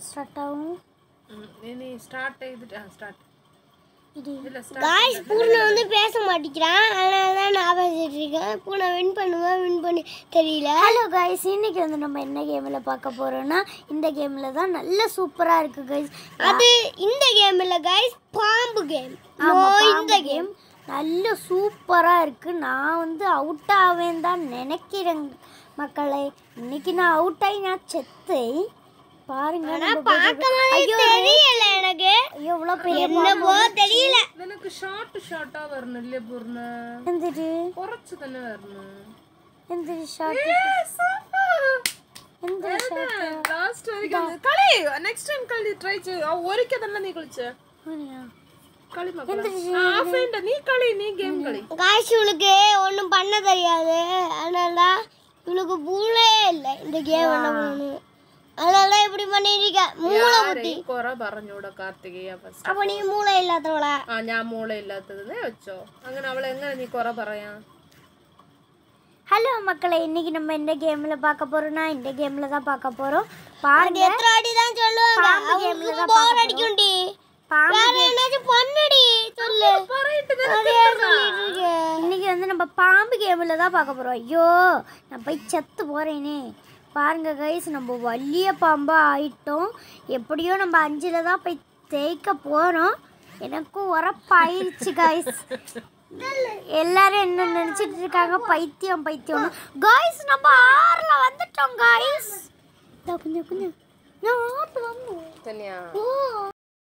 Start ஆகும் ம், நீ ஸ்டார்ட் செய்துட்டு ஆ ஸ்டார்ட் இது இல்ல ஸ்டார்ட் காய்ஸ் பூனை வந்து பேச மாட்டேங்கிறான் அதனால தான் நான் பேசிட்டு இருக்கேன் பூனை வின் பண்ணுவேன் வின் பண்ணி தெரியல ஹலோ கைஸ் இன்னைக்கு வந்து நம்ம என்ன கேமில் பார்க்க போறோம்னா இந்த கேமில் தான் நல்ல சூப்பராக இருக்கு கைஸ் அது இந்த கேம் இல்ல காய்ஸ் பாம்பு கேம் இந்த கேம் நல்ல சூப்பராக இருக்கு நான் வந்து அவுட் ஆவேன் தான் நினைக்கிறேன் மக்களே இன்னைக்கு நான் அவுட் ஆகி நான் செத்தேன் பாருங்க நம்ம போட்டு- ஐயோ தெரியல எனக்கு ஐயோ இவ்வளோ பெரிய என்னவோ தெரியல നിനക്ക് ഷോർട്ട് ഷോർട്ടാ വരണില്ലേ പൂർണ്ണ எந்திரி കുറച്ച് തന്നെ വരണം எந்திரி ஷார்ட் എന്തിരി ഷാർട്ട് ലാസ്റ്റ് വரைக்கும் കളി നെക്സ്റ്റ് ടൈം കളി ട്രൈ ചെയ്യ ഒരിക്കൽ തന്നെ നീ കളിച്ച കളി മക്കളെ നീ കളി നീ ഗെയിം കളി காய்ஸ் இவளுக்கு ஒன்றும் பண்ண தெரியாது அதனால தான் இவளுக்கு பூலே இல்லை இந்த கேம் என்ன பண்ணணும் அதனால தான் இப்படி பண்ணிருக்க மூளை புத்தி കൊറേ പറഞ്ഞൂടെ കാർത്തികേയ ഫസ്റ്റ് அப்போ நீ மூளை இல்லாதவளா ആ ഞാൻ മൂള ഇല്ലാത്തതിനെ വെച്ചോ അങ്ങനെ അവളെ എങ്ങനെ നീ കൊറേ പറയാ ஹலோ மக்களே இன்னைக்கு நம்ம இந்த கேமில் பார்க்க போறோம்னா இந்த கேமில் தான் பார்க்க போறோம் பாருங்க எத்தனை வாட்டி தான் சொல்லுவாங்க பாம்பு கேம்ல அவங்களுக்கு தான் போர் அடிக்கும்டி பாம்பு வேற என்னாச்சும் பண்ணுடி சொல்லு அதே சொல்லிட்டு இருக்க. இன்னைக்கு வந்து நம்ம பாம்பு கேமில் தான் பார்க்க போறோம் ஐயோ நான் போய் செத்து போறேனே பாருங்க கைஸ் நம்ம வலிய பாம்பா ஆயிட்டோம் எப்படியோ நம்ம அஞ்சில் தான் போய் தேய்க்க போறோம் எனக்கும் உரப்பாயிருச்சு கைஸ் எல்லாரும் என்ன நினைச்சிட்டு இருக்காங்க பைத்தியம் பைத்தியம் காய்ஸ் நம்ம ஆறுல வந்துட்டோம் காய்ஸ் கொஞ்சம் கொஞ்சம் நான் ஆறு வந்தோம் തന്നെയാ ஓ